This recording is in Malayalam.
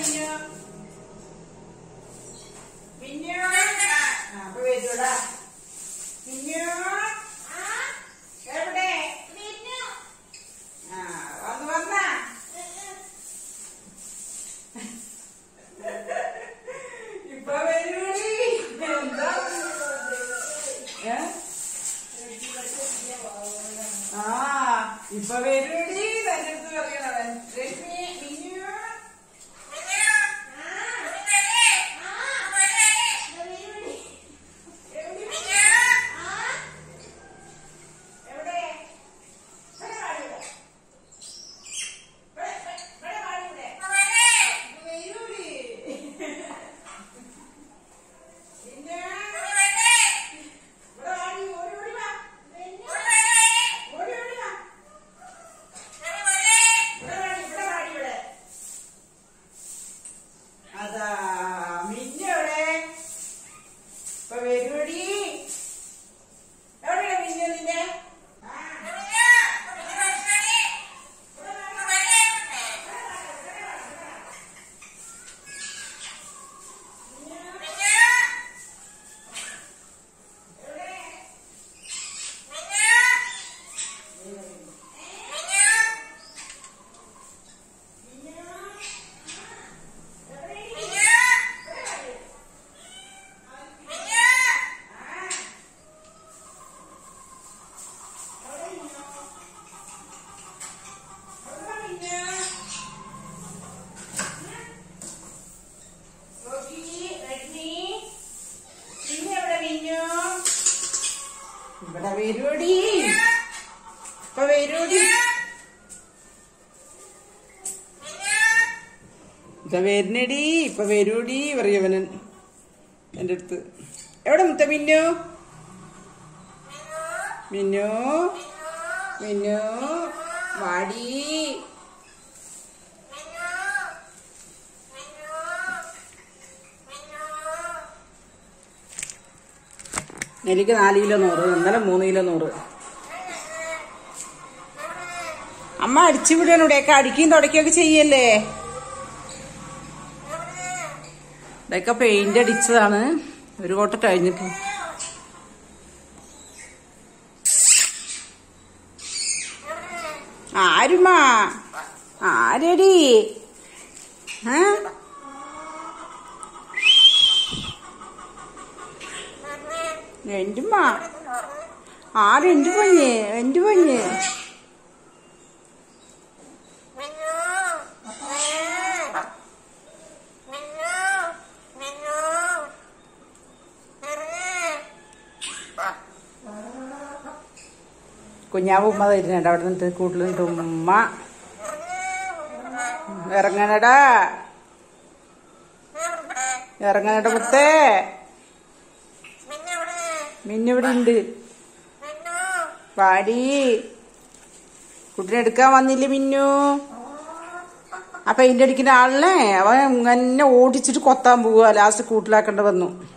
മിന്നു മിന്നു ആ അപ്പൊ വരൂടാ മിന്നു എവിടെ ആ വന്ന് വന്നാ ഇപ്പൊ വരൂടി എന്താ ഏ? ആ ഇപ്പൊ വരൂടി തന്റെ അടുത്ത് പറയണവൻ രശ്മി മിന്നു എവിടെ ഇവിടെ വാടിവിടെ. ഇവിടെ, ഇവിടെ, ഇവിടെ വാടിവിടെ. ഇപ്പൊ വരൂടി. മിന്നു. ഇവിടെ വാടി, ഓടി ഓടി വാ. ഓടി ഓടി വാ. ഇവിടെ വാടി, ഇവിടെ വാടി ഇവിടെ. അതാ മിന്നു എവിടെ ഇപ്പൊ വരൂടി എവിടെയാ മിന്നു നിന്റെ ആ. ഇവിടെ വരൂടി ഇപ്പൊ വരൂടി ഇപ്പൊ വരുന്നടി ഇപ്പൊ വരൂടി പറയവനൻ എന്റെ അടുത്ത് എവിടെ മുത്ത മിന്നു മിന്നു മിന്നു വാടി എനിക്ക് നാല് കിലോ നൂറ് ഇന്നലെ മൂന്ന് കിലോ നൂറ് അമ്മ അടിച്ചു വിടണം ഇവിടെയൊക്കെ അടിക്കുകയും തുടക്കുകയൊക്കെ ചെയ്യല്ലേ ഇവിടെയൊക്കെ പെയിന്റ് അടിച്ചതാണ് ഒരു കോട്ട കഴിഞ്ഞിട്ട് ആരുമാ ആരടി ഏ എന്റുമ്മ ആരെന്തു പഞ്ഞ് എന്തു പഞ്ഞ് കുഞ്ഞാവ് ഉമ്മ തരുന്നുണ്ട് അവിടെ നിന്നിട്ട് കൂട്ടിൽ നിന്നിട്ട് ഉമ്മ ഇറങ്ങണടാ ഇറങ്ങണട മുത്തേ മിന്നിവിടെ ഉണ്ട് പാടി കുട്ടിനെ എടുക്കാൻ വന്നില്ലേ മിന്നു ആ പെയിന്റ് അടിക്കുന്ന ആളിനെ അവൻ ഇങ്ങനെ ഓടിച്ചിട്ട് കൊത്താൻ പോവുക ലാസ്റ്റ് കൂട്ടിലാക്കേണ്ട വന്നു